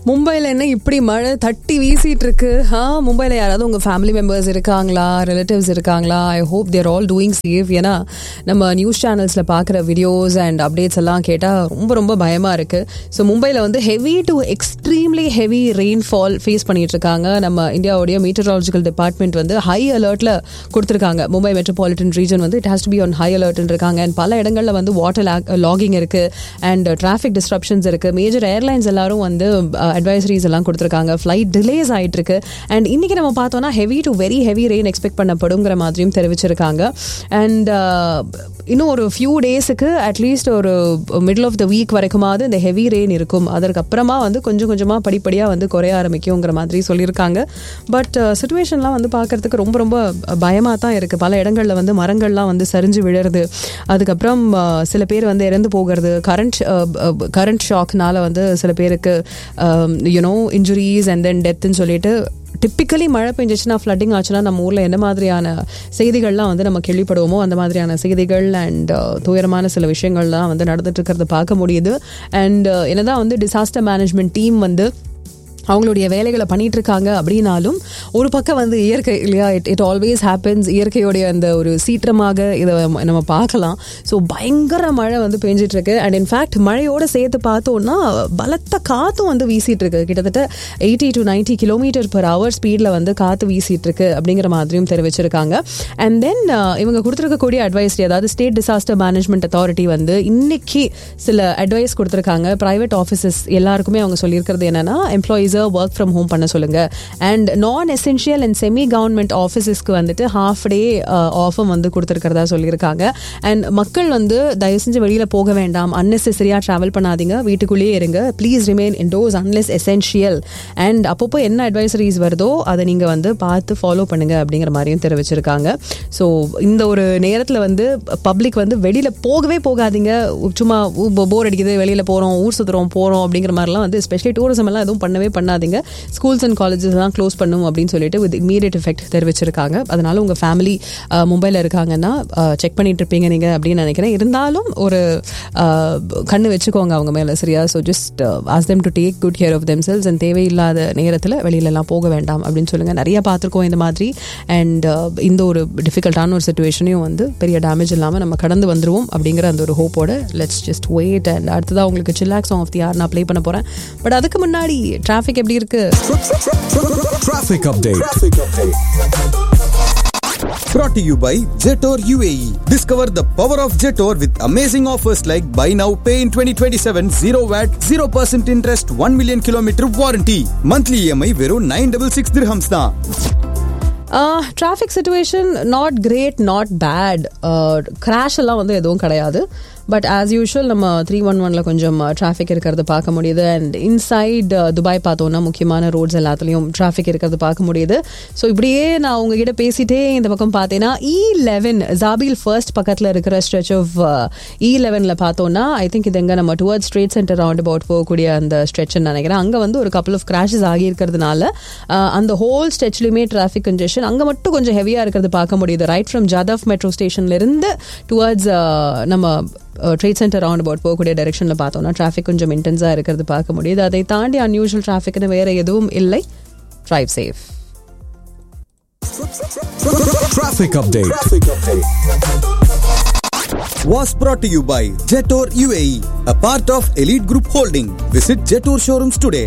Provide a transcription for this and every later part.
மும்பையில் என்ன இப்படி மழை தட்டி வீசிட்டு இருக்கு ஆ மும்பையில் யாராவது உங்கள் ஃபேமிலி மெம்பர்ஸ் இருக்காங்களா ரிலேட்டிவ்ஸ் இருக்காங்களா I hope they're all doing safe ஏன்னா நம்ம நியூஸ் சேனல்ஸில் பார்க்குற வீடியோஸ் அண்ட் அப்டேட்ஸ் எல்லாம் கேட்டால் ரொம்ப ரொம்ப பயமாக இருக்குது ஸோ மும்பையில் வந்து heavy to extremely heavy rainfall face பண்ணிட்டு இருக்காங்க நம்ம இந்தியாவுடைய மீட்டராலஜிக்கல் டிபார்ட்மெண்ட் வந்து ஹை அலர்ட்டில் கொடுத்துருக்காங்க மும்பை மெட்ரோபாலிட்டன் ரீஜன் வந்து it has to be on high அலர்ட்னு இருக்காங்க அண்ட் பல இடங்களில் வந்து வாட்டர் லாகிங் இருக்குது அண்ட் டிராஃபிக் டிஸ்ட்ரப்ஷன்ஸ் இருக்குது மேஜர் ஏர்லைன்ஸ் எல்லாரும் வந்து அட்வைசரிஸ் எல்லாம் கொடுத்துருக்காங்க ஃப்ளைட் டிலேஸ் ஆயிட்டு இருக்கு அண்ட் இன்னைக்கு நம்ம பார்த்தோம்னா heavy to very heavy rain expect பண்ணப்படுங்கிற மாதிரியும் தெரிவிச்சிருக்காங்க அண்ட் இன்னும் ஒரு ஃபியூ டேஸுக்கு அட்லீஸ்ட் ஒரு மிடில் ஆஃப் த வீக் வரைக்குமாவது இந்த ஹெவி ரெயின் இருக்கும் அதற்கப்புறமா வந்து கொஞ்சம் கொஞ்சமாக படிப்படியாக வந்து குறைய ஆரம்பிக்குங்கிற மாதிரி சொல்லியிருக்காங்க பட் சுச்சுவேஷன்லாம் வந்து பார்க்கறதுக்கு ரொம்ப ரொம்ப பயமாக தான் இருக்குது பல இடங்களில் வந்து மரங்கள்லாம் வந்து சரிஞ்சு விழுறது அதுக்கப்புறம் அஹ், சில பேர் வந்து இறந்து போகிறது கரண்ட் கரண்ட் ஷாக்னால வந்து சில பேருக்கு யூனோ இன்ஜுரிஸ் அண்ட் தென் டெத்துன்னு சொல்லிட்டு டிப்பிக்கலி மழை பெஞ்சிச்சுன்னா ஃப்ளட்டிங் ஆச்சுன்னா நம்ம ஊரில் என்ன மாதிரியான செய்திகள்லாம் வந்து நம்ம கேள்விப்படுவோமோ அந்த மாதிரியான செய்திகள் அண்ட் துயரமான சில விஷயங்கள்லாம் வந்து நடந்துட்டு இருக்கிறத பார்க்க முடியுது அண்ட் என்னதான் வந்து டிசாஸ்டர் மேனேஜ்மெண்ட் டீம் வந்து அவங்களுடைய வேலைகளை பண்ணிட்டு இருக்காங்க அப்படின்னாலும் ஒரு பக்கம் வந்து இயற்கை இல்லையா இட் இட் ஆல்வேஸ் ஹேப்பன்ஸ் இயற்கையோடைய அந்த ஒரு சீற்றமாக இதை நம்ம பார்க்கலாம் ஸோ பயங்கர மழை வந்து பெஞ்சிட்டு இருக்கு அண்ட் இன்ஃபேக்ட் மழையோட சேர்த்து பார்த்தோம்னா பலத்த காற்றும் வந்து வீசிட்டு இருக்கு கிட்டத்தட்ட eighty to ninety kilometre per hour ஸ்பீடில் வந்து காற்று வீசிட்டு இருக்கு அப்படிங்கிற மாதிரியும் தெரிவிச்சிருக்காங்க அண்ட் தென் இவங்க கொடுத்துருக்கக்கூடிய அட்வைஸ்ரி அதாவது ஸ்டேட் டிசாஸ்டர் மேனேஜ்மெண்ட் அத்தாரிட்டி வந்து இன்னைக்கு சில அட்வைஸ் கொடுத்துருக்காங்க ப்ரைவேட் ஆஃபீஸஸ் எல்லாருக்குமே அவங்க சொல்லியிருக்கிறது என்னன்னா எம்ப்ளாயீஸை ஒர்க் ஃப்ரம் ஹோம் பண்ண சொல்லுங்க and non essential and semi government ஆஃபீஸஸ்க்கு வந்துட்டு ஹாஃப் டே ஆஃபும் வந்து கொடுத்துருக்கிறதா சொல்லியிருக்காங்க அண்ட் மக்கள் வந்து தயவு செஞ்சு வெளியில் போக வேண்டாம் அன்னெசரியாக ட்ராவல் பண்ணாதீங்க வீட்டுக்குள்ளேயே இருங்க please remain indoors unless essential and அப்பப்போ என்ன அட்வைசரிஸ் வருதோ அதை நீங்கள் வந்து பார்த்து ஃபாலோ பண்ணுங்க அப்படிங்கிற மாதிரியும் தெரிவிச்சிருக்காங்க ஸோ இந்த ஒரு நேரத்தில் வந்து பப்ளிக் வந்து வெளியில் போகவே போகாதீங்க சும்மா போர் அடிக்குது வெளியில் போகிறோம் ஊர் சுற்றுறோம் போகிறோம் அப்படிங்கிற மாதிரிலாம் வந்து ஸ்பெஷலி டூரிசம் எல்லாம் எதுவும் பண்ணவே பண்ணாதீங்க ஸ்கூல்ஸ் அண்ட் காலேஜஸ் எல்லாம் க்ளோஸ் பண்ணும் அப்படின்னு சொல்லிட்டு வித் இமீடியட் எஃபெக்ட் தெரிவிச்சிருக்காங்க அதனால உங்கள் ஃபேமிலி மும்பையில் இருக்காங்கன்னா செக் பண்ணிட்டு இருப்பீங்க நீங்கள் அப்படின்னு நினைக்கிறேன் இருந்தாலும் ஒரு அஹ், கண்ணு வச்சுக்கோங்க அவங்க மேலே சரியா so just ask them to take good care of themselves and தேவையில்லாத நேரத்தில் வெளியிலலாம் போக வேண்டாம் அப்படின்னு சொல்லுங்கள் நிறைய பார்த்துருக்கோம் இந்த மாதிரி அண்ட் இந்த ஒரு டிஃபிகல்ட்டான ஒரு சுச்சுவேஷனையும் வந்து பெரிய டேமேஜ் இல்லாமல் நம்ம கடந்து வந்துருவோம் அப்படிங்கிற அந்த ஒரு ஹோப்போட லெட்ஸ் ஜஸ்ட் வெயிட் அண்ட் அடுத்ததாக உங்களுக்கு chillax song of the hour நான் ப்ளே பண்ண போகிறேன் பட் அதுக்கு முன்னாடி டிராஃபிக் எப்படி இருக்கு Traffic update. Brought to you by Jetor UAE. Discover the power of Jetor with amazing offers like buy now, pay in 2027, 0 VAT, 0% interest, 1 million kilometer warranty. Monthly EMI வெறும் 966 dirhams தான். Traffic situation not great not bad crash எல்லாம் வந்து எதுவும் கிடையாது but as usual நம்ம three one ஒன்ல கொஞ்சம் traffic இருக்கிறது பார்க்க முடியுது அண்ட் இன்சைட் துபாய் பார்த்தோம்னா முக்கியமான ரோட்ஸ் எல்லாத்துலேயும் டிராஃபிக் இருக்கிறது பார்க்க முடியுது ஸோ இப்படியே நான் உங்ககிட்ட பேசிட்டே இந்த பக்கம் பார்த்தேன்னா இ லெவன் ஜாபில் ஃபர்ஸ்ட் பக்கத்தில் இருக்கிற ஸ்ட்ரெச் ஆஃப் இ லெவனில் பார்த்தோம்னா ஐ திங்க் இது எங்கே நம்ம toward trade centre roundabout போகக்கூடிய அந்த ஸ்ட்ரெச்னு நினைக்கிறேன் அங்கே வந்து ஒரு கப்பல் ஆஃப் கிராஷஸ் ஆகியிருக்கிறதுனால அஹ், அந்த ஹோல் ஸ்ட்ரெச்லையுமே டிராஃபிக் கன்ஜெஷன் அங்கே மட்டும் கொஞ்சம் ஹெவியாக இருக்கிறது பார்க்க முடியுது ரைட் ஃப்ரம் ஜாதவ் மெட்ரோ ஸ்டேஷன்லேருந்து டுவர்ட்ஸ் நம்ம ட்ரேட் சென்டர் ரவுண்ட் அபவுட் போகக்கூடிய டைரெக்ஷனில் பார்த்தோம்னா டிராஃபிக் கொஞ்சம் இன்டென்ஸாக இருக்கிறது பார்க்க முடியுது அதை தாண்டி அன்யூஷுவல் டிராஃபிக்னு வேறு எதுவும் இல்லை drive safe Traffic update. Was brought to you by Jetor UAE, a part of Elite Group Holding. Visit Jetor showrooms today.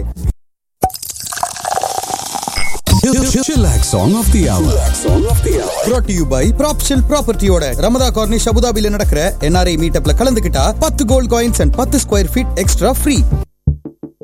Chillax song of the hour. brought to you by Propshell ப்ராப்பர்ட்டியோட Ramada Corniche அபுதாபில நடக்கிற NRI மீட்டப்ல கலந்துக்கிட்டா பத்து gold coins and பத்து square feet extra free